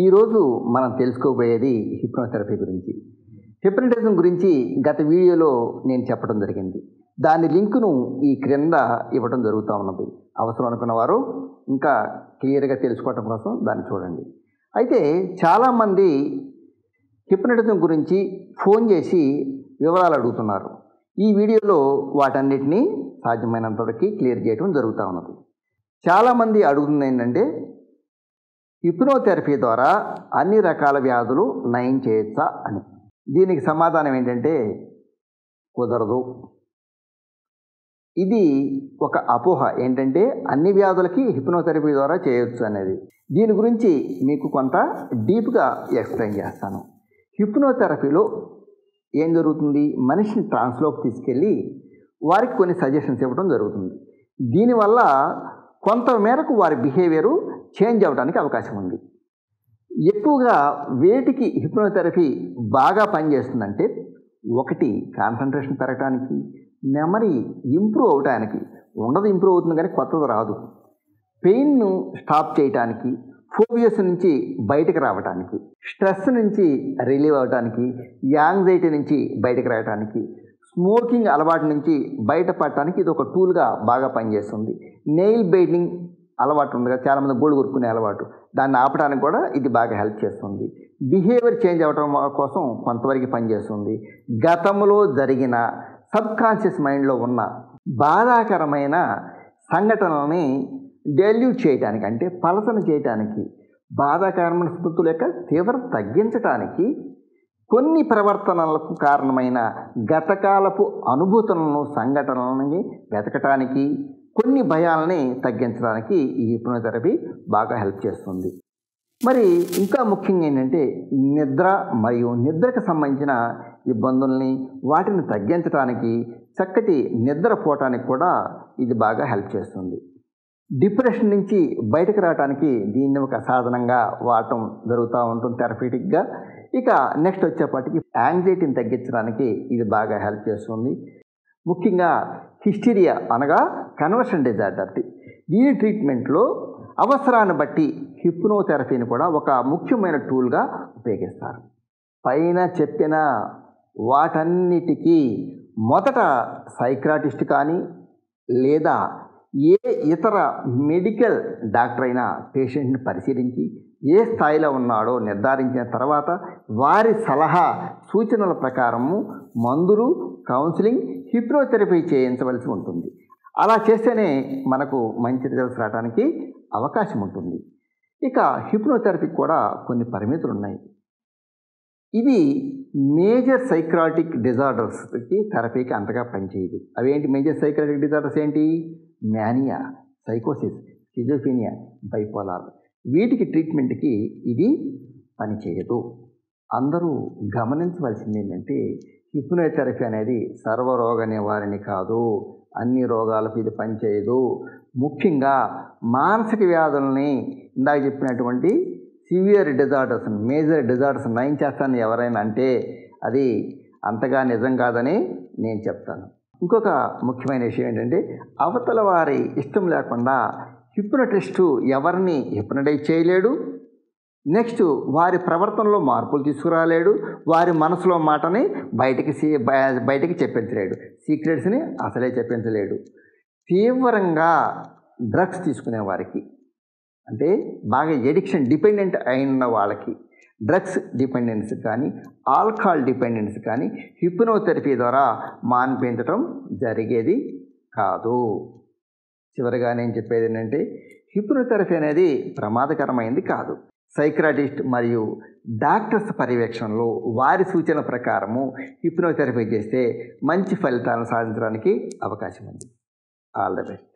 ఈరోజు మనం తెలుసుకోబోయేది హిప్నోథెరపీ గురించి హిప్నటిజం గురించి గత వీడియోలో నేను చెప్పడం జరిగింది దాని లింకును ఈ క్రింద ఇవ్వడం జరుగుతూ ఉన్నది అవసరం అనుకున్న వారు ఇంకా క్లియర్గా తెలుసుకోవటం కోసం దాన్ని చూడండి అయితే చాలామంది హిప్నటిజం గురించి ఫోన్ చేసి వివరాలు అడుగుతున్నారు ఈ వీడియోలో వాటన్నిటినీ సాధ్యమైనంత వరకు క్లియర్ చేయడం జరుగుతూ ఉన్నది చాలామంది అడుగుతుంది ఏంటంటే హిప్నోథెరపీ ద్వారా అన్ని రకాల వ్యాధులు నయం చేయొచ్చా అని దీనికి సమాధానం ఏంటంటే కుదరదు ఇది ఒక అపోహ ఏంటంటే అన్ని వ్యాధులకి హిప్నోథెరపీ ద్వారా చేయొచ్చు అనేది దీని గురించి మీకు కొంత డీప్గా ఎక్స్ప్లెయిన్ చేస్తాను హిప్నోథెరపీలో ఏం జరుగుతుంది మనిషిని ట్రాన్స్లోకి తీసుకెళ్ళి వారికి కొన్ని సజెషన్స్ ఇవ్వడం జరుగుతుంది దీనివల్ల కొంత మేరకు వారి బిహేవియరు చేంజ్ అవ్వడానికి అవకాశం ఉంది ఎక్కువగా వేటికి హిప్నోథెరపీ బాగా పనిచేస్తుందంటే ఒకటి కాన్సన్ట్రేషన్ పెరగడానికి మెమరీ ఇంప్రూవ్ అవడానికి ఉండదు ఇంప్రూవ్ అవుతుంది కానీ కొత్తది రాదు పెయిన్ను స్టాప్ చేయటానికి ఫోబియస్ నుంచి బయటకు రావడానికి స్ట్రెస్ నుంచి రిలీవ్ అవ్వడానికి యాంగ్జైటీ నుంచి బయటకు రావడానికి స్మోకింగ్ అలవాటు నుంచి బయటపడటానికి ఇది ఒక టూల్గా బాగా పనిచేస్తుంది నెయిల్ బైటింగ్ అలవాటు ఉంది కదా చాలామంది గోడు కొరుకునే అలవాటు దాన్ని ఆపడానికి కూడా ఇది బాగా హెల్ప్ చేస్తుంది బిహేవియర్ చేంజ్ అవ్వడం కోసం కొంతవరకు పనిచేస్తుంది గతంలో జరిగిన సబ్ కాన్షియస్ మైండ్లో ఉన్న బాధాకరమైన సంఘటనలని డెల్యూట్ చేయడానికి అంటే పలసన చేయటానికి బాధాకరమైన స్మృతుల యొక్క తీవ్రత తగ్గించటానికి కొన్ని ప్రవర్తనలకు కారణమైన గతకాలపు అనుభూతులను సంఘటనలని వెతకటానికి కొన్ని భయాలని తగ్గించడానికి ఈ హిప్నోథెరపీ బాగా హెల్ప్ చేస్తుంది మరి ఇంకా ముఖ్యంగా ఏంటంటే నిద్ర మరియు నిద్రకు సంబంధించిన ఇబ్బందుల్ని వాటిని తగ్గించడానికి చక్కటి నిద్ర పోవటానికి కూడా ఇది బాగా హెల్ప్ చేస్తుంది డిప్రెషన్ నుంచి బయటకు రావడానికి దీన్ని ఒక సాధనంగా వాడటం జరుగుతూ ఉంటుంది థెరపీటిక్గా ఇక నెక్స్ట్ వచ్చేపాటికి యాంగ్జైటీని తగ్గించడానికి ఇది బాగా హెల్ప్ చేస్తుంది ముఖ్యంగా హిస్టీరియా అనగా కన్వర్షన్ డిజార్డర్ దీని ట్రీట్మెంట్లో అవసరాన్ని బట్టి హిప్నోథెరపీని కూడా ఒక ముఖ్యమైన టూల్గా ఉపయోగిస్తారు పైన చెప్పిన వాటన్నిటికీ మొదట సైక్రాటిస్ట్ కానీ లేదా ఏ ఇతర మెడికల్ డాక్టర్ అయినా పేషెంట్ని పరిశీలించి ఏ స్థాయిలో ఉన్నాడో నిర్ధారించిన తర్వాత వారి సలహా సూచనల ప్రకారము మందులు కౌన్సిలింగ్ హిప్నోథెరపీ చేయించవలసి ఉంటుంది అలా చేస్తేనే మనకు మంచి రిజల్ట్స్ రావడానికి అవకాశం ఉంటుంది ఇక హిప్నోథెరపీకి కూడా కొన్ని పరిమితులు ఉన్నాయి ఇది మేజర్ సైక్రాటిక్ డిజార్డర్స్కి థెరపీకి అంతగా పనిచేయదు అవేంటి మేజర్ సైక్రాటిక్ డిజార్డర్స్ ఏంటి మ్యానియా సైకోసిస్ సిజోఫీనియా బైపోలార్ వీటికి ట్రీట్మెంట్కి ఇది పనిచేయదు అందరూ గమనించవలసింది ఏంటంటే హిప్నోథెరపీ అనేది సర్వరోగ నివారణ కాదు అన్ని రోగాలకు ఇది పనిచేయదు ముఖ్యంగా మానసిక వ్యాధుల్ని ఇందాక చెప్పినటువంటి సివియర్ డిజార్డర్స్ మేజర్ డిజార్డర్స్ నయం చేస్తాను ఎవరైనా అంటే అది అంతగా నిజం కాదని నేను చెప్తాను ఇంకొక ముఖ్యమైన విషయం ఏంటంటే అవతల వారి ఇష్టం లేకుండా హిప్నటిస్టు ఎవరిని హిప్నటైజ్ చేయలేడు నెక్స్ట్ వారి ప్రవర్తనలో మార్పులు తీసుకురాలేడు వారి మనసులో మాటని బయటికి బయటికి చెప్పించలేడు సీక్రెట్స్ని అసలే చెప్పించలేడు తీవ్రంగా డ్రగ్స్ తీసుకునే వారికి అంటే బాగా ఎడిక్షన్ డిపెండెంట్ అయిన వాళ్ళకి డ్రగ్స్ డిపెండెన్స్ కానీ ఆల్కహాల్ డిపెండెన్స్ కానీ హిప్నోథెరపీ ద్వారా మాన్పించడం జరిగేది కాదు చివరిగా నేను చెప్పేది ఏంటంటే హిప్నోథెరపీ అనేది ప్రమాదకరమైంది కాదు సైక్రాటిస్ట్ మరియు డాక్టర్స్ పర్యవేక్షణలో వారి సూచన ప్రకారము హిప్నోథెరపీ చేస్తే మంచి ఫలితాలను సాధించడానికి అవకాశం ఉంది ఆల్ ద బెస్ట్